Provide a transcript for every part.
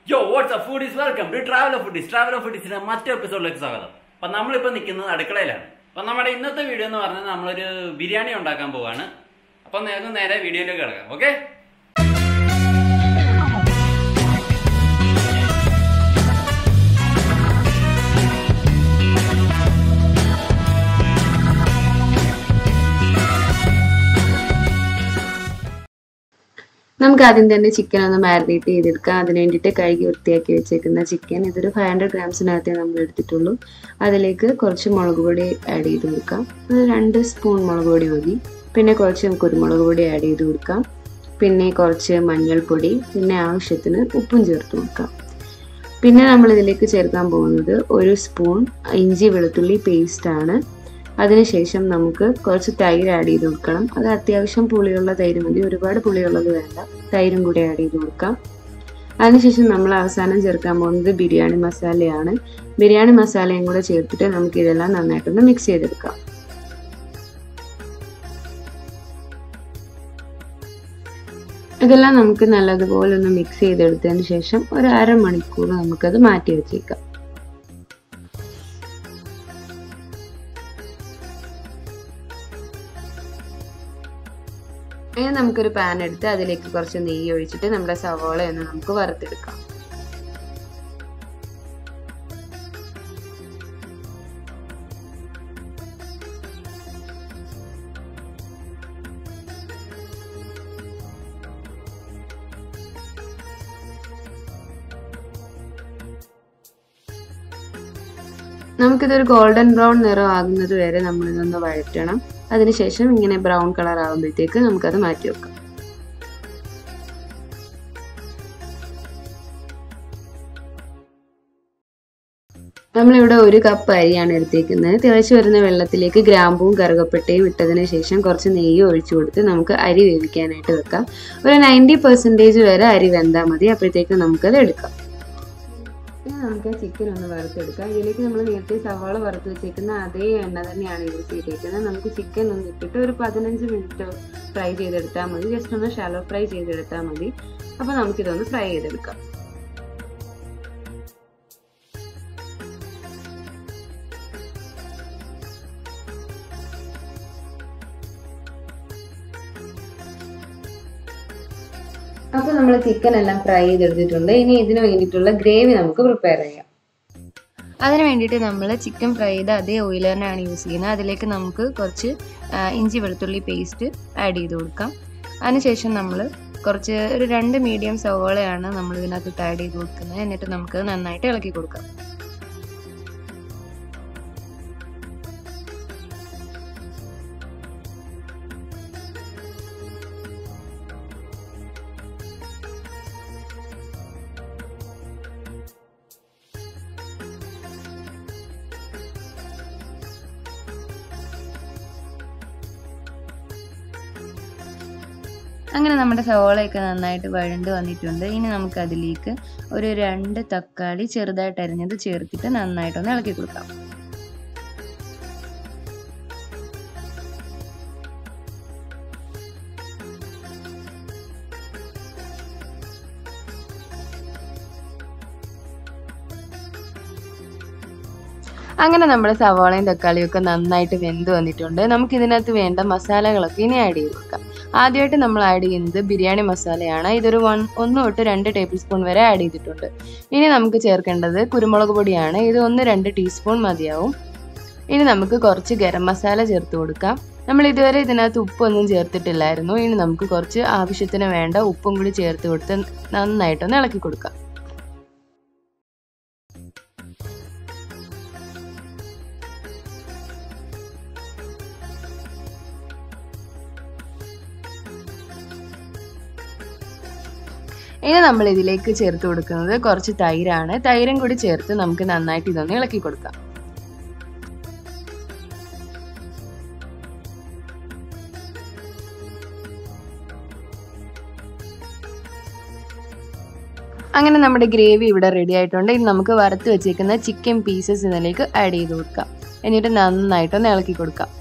യോ what's up foodies welcome to Travel Foodies Travel ഫുഡീസിന്റെ മറ്റൊരു എപ്പിസോഡിലേക്ക് സ്വാഗതം അപ്പൊ നമ്മളിപ്പോ നിൽക്കുന്നത് അടുക്കളയിലാണ് അപ്പൊ നമ്മുടെ ഇന്നത്തെ വീഡിയോ എന്ന് പറഞ്ഞാൽ നമ്മളൊരു ബിരിയാണി ഉണ്ടാക്കാൻ പോവാണ് അപ്പൊ നമുക്ക് നേരെ വീഡിയോയിലേക്ക് കിടക്കാം ഓക്കെ നമുക്ക് ആദ്യം തന്നെ ചിക്കൻ ഒന്ന് മാരിനേറ്റ് ചെയ്തെടുക്കാം അതിന് വേണ്ടിയിട്ട് കഴുകി വൃത്തിയാക്കി വെച്ചേക്കുന്ന ചിക്കൻ ഇതൊരു ഫൈവ് ഹൺഡ്രഡ് ഗ്രാംസിനകത്തേ നമ്മൾ എടുത്തിട്ടുള്ളൂ അതിലേക്ക് കുറച്ച് മുളക് പൊടി ആഡ് ചെയ്ത് കൊടുക്കാം ഒരു രണ്ട് സ്പൂൺ മുളക് പൊടി മതി പിന്നെ കുറച്ച് കുരുമുളക് പൊടി ആഡ് ചെയ്ത് കൊടുക്കാം പിന്നെ കുറച്ച് മഞ്ഞൾപ്പൊടി പിന്നെ ആവശ്യത്തിന് ഉപ്പും ചേർത്ത് കൊടുക്കാം പിന്നെ നമ്മൾ ഇതിലേക്ക് ചേർക്കാൻ പോകുന്നത് ഒരു സ്പൂൺ ഇഞ്ചി വെളുത്തുള്ളി പേസ്റ്റ് ആണ് അതിനുശേഷം നമുക്ക് കുറച്ച് തൈര് ആഡ് ചെയ്ത് കൊടുക്കണം അത് അത്യാവശ്യം പുളിയുള്ള തൈര് മതി ഒരുപാട് പുളിയുള്ളത് വേണ്ട തൈരും കൂടി ആഡ് ചെയ്ത് കൊടുക്കാം അതിനുശേഷം നമ്മൾ അവസാനം ചേർക്കാൻ പോകുന്നത് ബിരിയാണി മസാലയാണ് ബിരിയാണി മസാലയും കൂടെ ചേർത്തിട്ട് നമുക്ക് ഇതെല്ലാം നന്നായിട്ടൊന്ന് മിക്സ് ചെയ്തെടുക്കാം ഇതെല്ലാം നമുക്ക് നല്ലതുപോലെ ഒന്ന് മിക്സ് ചെയ്തെടുത്തതിന് ശേഷം ഒരു അരമണിക്കൂർ നമുക്കത് മാറ്റി വെച്ചേക്കാം ഇനി നമുക്കൊരു പാൻ എടുത്ത് അതിലേക്ക് കുറച്ച് നെയ്യ് ഒഴിച്ചിട്ട് നമ്മുടെ സവോള ഒന്ന് നമുക്ക് വറുത്തെടുക്കാം നമുക്കിതൊരു ഗോൾഡൻ ബ്രൗൺ നിറം ആകുന്നത് വരെ നമ്മളിതൊന്ന് വഴറ്റണം അതിനുശേഷം ഇങ്ങനെ ബ്രൗൺ കളർ ആകുമ്പോഴത്തേക്ക് നമുക്കത് മാറ്റി വെക്കാം നമ്മളിവിടെ ഒരു കപ്പ് അരിയാണ് എടുത്തേക്കുന്നത് തിളച്ചു വരുന്ന വെള്ളത്തിലേക്ക് ഗ്രാമ്പൂവും കറുകപ്പട്ടയും ഇട്ടതിന് ശേഷം കുറച്ച് നെയ്യ് ഒഴിച്ചു കൊടുത്ത് നമുക്ക് അരി വേവിക്കാനായിട്ട് വെക്കാം ഒരു നയൻറ്റി പെർസെൻറ്റേജ് വരെ അരി വെന്താൽ മതി അപ്പോഴത്തേക്ക് നമുക്കത് എടുക്കാം ഇനി നമുക്ക് ചിക്കൻ ഒന്ന് വറുത്തെടുക്കാം ഇതിലേക്ക് നമ്മൾ നേരത്തെ സവാള വറുത്ത് വെച്ചേക്കുന്ന അതേ എണ്ണ തന്നെയാണ് യൂസ് ചെയ്തേക്കുന്നത് നമുക്ക് ചിക്കൻ ഒന്ന് ഇട്ടിട്ട് ഒരു പതിനഞ്ച് മിനിറ്റ് ഫ്രൈ ചെയ്തെടുത്താൽ മതി ജസ്റ്റ് ഒന്ന് ഷാലോ ഫ്രൈ ചെയ്തെടുത്താൽ മതി അപ്പോൾ നമുക്കിതൊന്ന് ഫ്രൈ ചെയ്തെടുക്കാം അപ്പോൾ നമ്മൾ ചിക്കൻ എല്ലാം ഫ്രൈ ചെയ്തെടുത്തിട്ടുണ്ട് ഇനി ഇതിന് വേണ്ടിയിട്ടുള്ള ഗ്രേവി നമുക്ക് പ്രിപ്പയർ ചെയ്യാം അതിന് വേണ്ടിയിട്ട് നമ്മൾ ചിക്കൻ ഫ്രൈ ചെയ്ത അതേ ഓയിൽ തന്നെയാണ് യൂസ് ചെയ്യുന്നത് അതിലേക്ക് നമുക്ക് കുറച്ച് ഇഞ്ചി വെളുത്തുള്ളി പേസ്റ്റ് ആഡ് ചെയ്ത് കൊടുക്കാം അതിനുശേഷം നമ്മൾ കുറച്ച് ഒരു രണ്ട് മീഡിയം സവോളയാണ് നമ്മൾ ഇതിനകത്ത് ആഡ് ചെയ്ത് കൊടുക്കുന്നത് എന്നിട്ട് നമുക്ക് നന്നായിട്ട് ഇളക്കി കൊടുക്കാം അങ്ങനെ നമ്മുടെ സവോളയൊക്കെ നന്നായിട്ട് വഴണ്ട് വന്നിട്ടുണ്ട് ഇനി നമുക്ക് അതിലേക്ക് ഒരു രണ്ട് തക്കാളി ചെറുതായിട്ട് അരിഞ്ഞത് ചേർത്തിട്ട് നന്നായിട്ടൊന്ന് ഇളക്കി കൊടുക്കാം അങ്ങനെ നമ്മുടെ സവാളയും തക്കാളിയും ഒക്കെ നന്നായിട്ട് വെന്ത് വന്നിട്ടുണ്ട് നമുക്ക് ഇതിനകത്ത് വേണ്ട മസാലകളൊക്കെ ഇനി ആഡ് ചെയ്ത് കൊടുക്കാം ആദ്യമായിട്ട് നമ്മൾ ആഡ് ചെയ്യുന്നത് ബിരിയാണി മസാലയാണ് ഇതൊരു വൺ ഒന്ന് തൊട്ട് രണ്ട് ടേബിൾ സ്പൂൺ വരെ ആഡ് ചെയ്തിട്ടുണ്ട് ഇനി നമുക്ക് ചേർക്കേണ്ടത് കുരുമുളക് പൊടിയാണ് ഇത് ഒന്ന് രണ്ട് ടീസ്പൂൺ മതിയാവും ഇനി നമുക്ക് കുറച്ച് ഗരം മസാല ചേർത്ത് കൊടുക്കാം നമ്മൾ ഇതുവരെ ഇതിനകത്ത് ഉപ്പൊന്നും ചേർത്തിട്ടില്ലായിരുന്നു ഇനി നമുക്ക് കുറച്ച് ആവശ്യത്തിന് വേണ്ട ഉപ്പും കൂടി ചേർത്ത് കൊടുത്ത് നന്നായിട്ടൊന്ന് ഇളക്കി കൊടുക്കാം ഇനി നമ്മൾ ഇതിലേക്ക് ചേർത്ത് കൊടുക്കുന്നത് കുറച്ച് തൈരാണ് തൈരും കൂടി ചേർത്ത് നമുക്ക് നന്നായിട്ട് ഇതൊന്ന് ഇളക്കി കൊടുക്കാം അങ്ങനെ നമ്മുടെ ഗ്രേവി ഇവിടെ റെഡി ആയിട്ടുണ്ട് ഇനി നമുക്ക് വറുത്ത് വെച്ചേക്കുന്ന ചിക്കൻ പീസസ് ഇതിലേക്ക് ആഡ് ചെയ്ത് കൊടുക്കാം എന്നിട്ട് നന്നായിട്ടൊന്ന് ഇളക്കി കൊടുക്കാം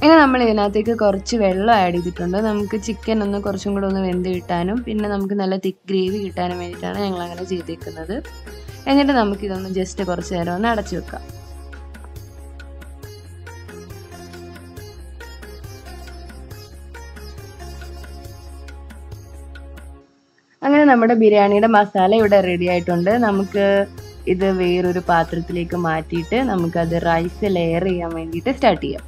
ഇനി നമ്മൾ ഇതിനകത്തേക്ക് കുറച്ച് വെള്ളം ആഡ് ചെയ്തിട്ടുണ്ട് നമുക്ക് ചിക്കൻ ഒന്ന് കുറച്ചും കൂടെ ഒന്ന് വെന്ത് കിട്ടാനും പിന്നെ നമുക്ക് നല്ല തിക്ക് ഗ്രേവി കിട്ടാനും വേണ്ടിയിട്ടാണ് ഞങ്ങൾ അങ്ങനെ ചെയ്തേക്കുന്നത് എന്നിട്ട് നമുക്കിതൊന്ന് ജസ്റ്റ് കുറച്ച് നേരം ഒന്ന് അടച്ചു വെക്കാം അങ്ങനെ നമ്മുടെ ബിരിയാണിയുടെ മസാല ഇവിടെ റെഡി ആയിട്ടുണ്ട് നമുക്ക് ഇത് വേറൊരു പാത്രത്തിലേക്ക് മാറ്റിയിട്ട് നമുക്കത് റൈസ് ലെയർ ചെയ്യാൻ വേണ്ടിയിട്ട് സ്റ്റാർട്ട് ചെയ്യാം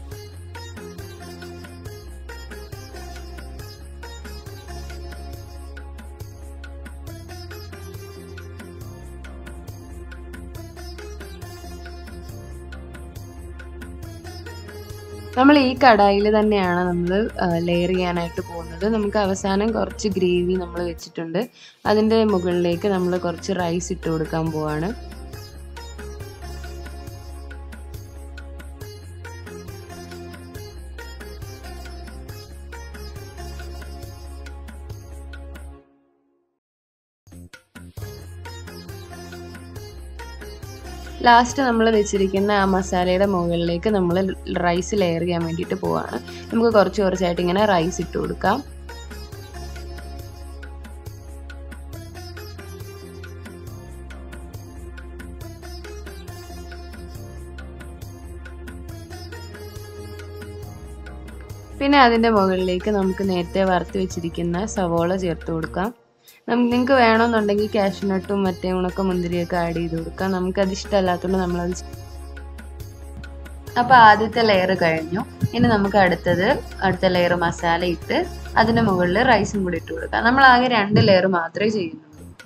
നമ്മൾ ഈ കടായിൽ തന്നെയാണ് നമ്മൾ ലെയർ ചെയ്യാനായിട്ട് പോകുന്നത് നമുക്ക് അവസാനം കുറച്ച് ഗ്രേവി നമ്മൾ വെച്ചിട്ടുണ്ട് അതിൻ്റെ മുകളിലേക്ക് നമ്മൾ കുറച്ച് റൈസ് ഇട്ട് കൊടുക്കാൻ പോവാണ് ലാസ്റ്റ് നമ്മൾ വെച്ചിരിക്കുന്ന ആ മസാലയുടെ മുകളിലേക്ക് നമ്മൾ റൈസ് ലെയർ ചെയ്യാൻ വേണ്ടിയിട്ട് പോവാണ് നമുക്ക് കുറച്ച് കുറച്ചായിട്ട് ഇങ്ങനെ റൈസ് ഇട്ട് കൊടുക്കാം പിന്നെ അതിൻ്റെ മുകളിലേക്ക് നമുക്ക് നേരത്തെ വറുത്ത് വെച്ചിരിക്കുന്ന സവോള ചേർത്ത് കൊടുക്കാം നമുക്ക് നിങ്ങൾക്ക് വേണമെന്നുണ്ടെങ്കിൽ കാഷ്നട്ടും മറ്റേ ഉണക്ക മുന്തിരിയൊക്കെ ആഡ് ചെയ്ത് കൊടുക്കാം നമുക്കത് ഇഷ്ടമല്ലാത്തതുകൊണ്ട് നമ്മളത് അപ്പോൾ ആദ്യത്തെ ലെയർ കഴിഞ്ഞു ഇനി നമുക്ക് അടുത്തത് അടുത്ത ലെയർ മസാല ഇട്ട് അതിന് മുകളിൽ റൈസും കൂടി ഇട്ട് കൊടുക്കാം നമ്മൾ ആകെ രണ്ട് ലെയർ മാത്രമേ ചെയ്യുന്നുള്ളൂ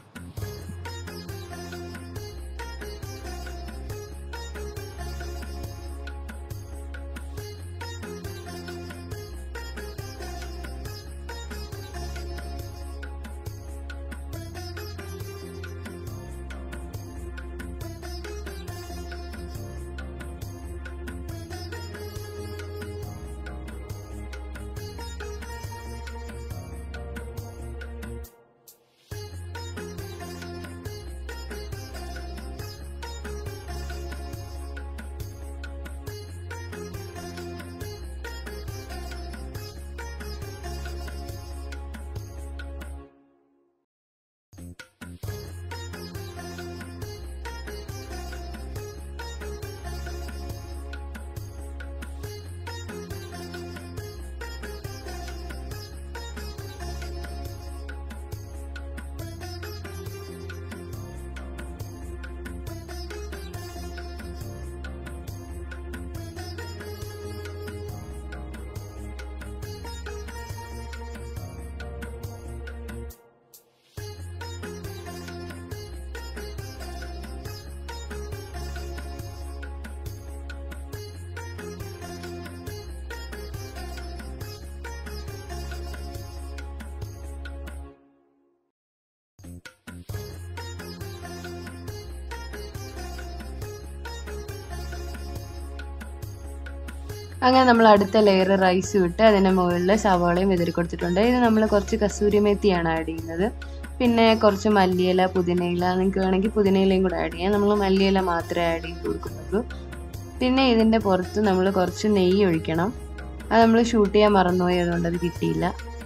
അങ്ങനെ നമ്മൾ അടുത്ത ലെയർ റൈസ് വിട്ട് അതിൻ്റെ മുകളിൽ സവാളയും വിതറി കൊടുത്തിട്ടുണ്ട് ഇത് നമ്മൾ കുറച്ച് കസൂരി മെത്തിയാണ് ആഡ് ചെയ്യുന്നത് പിന്നെ കുറച്ച് മല്ലിയില പുതിനയില നിങ്ങൾക്ക് വേണമെങ്കിൽ പുതിനയിലയും കൂടെ ആഡ് ചെയ്യാം നമ്മൾ മല്ലിയില മാത്രമേ ആഡ് ചെയ്ത് കൊടുക്കുന്നുള്ളൂ പിന്നെ ഇതിൻ്റെ പുറത്ത് നമ്മൾ കുറച്ച് നെയ്യ് ഒഴിക്കണം അത് നമ്മൾ ഷൂട്ട് ചെയ്യാൻ മറന്നുപോയി അതുകൊണ്ട് അത് കിട്ടിയില്ല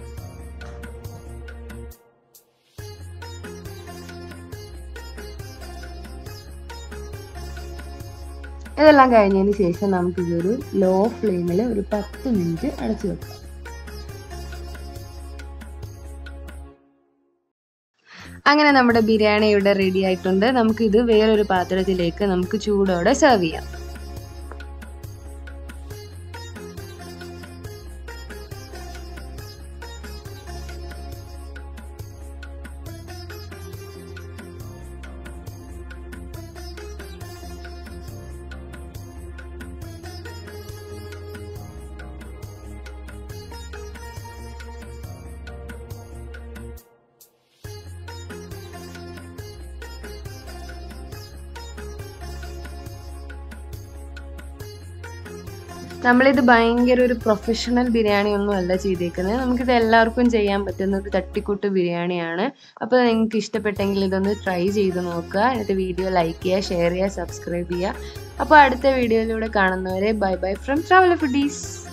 ഇതെല്ലാം കഴിഞ്ഞതിന് ശേഷം നമുക്കിതൊരു ലോ ഫ്ലെയിമിൽ ഒരു പത്ത് മിനിറ്റ് അടച്ചു വെക്കാം അങ്ങനെ നമ്മുടെ ബിരിയാണി ഇവിടെ റെഡി ആയിട്ടുണ്ട് നമുക്കിത് വേറൊരു പാത്രത്തിലേക്ക് നമുക്ക് ചൂടോടെ സെർവ് ചെയ്യാം നമ്മളിത് ഭയങ്കര ഒരു പ്രൊഫഷണൽ ബിരിയാണി ഒന്നും അല്ല ചെയ്തേക്കുന്നത് നമുക്കിത് എല്ലാവർക്കും ചെയ്യാൻ പറ്റുന്ന ഒരു തട്ടിക്കൂട്ട് ബിരിയാണിയാണ് അപ്പോൾ നിങ്ങൾക്ക് ഇഷ്ടപ്പെട്ടെങ്കിൽ ഇതൊന്ന് ട്രൈ ചെയ്ത് നോക്കുക എന്നിട്ട് വീഡിയോ ലൈക്ക് ചെയ്യുക ഷെയർ ചെയ്യുക സബ്സ്ക്രൈബ് ചെയ്യുക അപ്പോൾ അടുത്ത വീഡിയോയിലൂടെ കാണുന്നവരെ bye bye from Travel foodies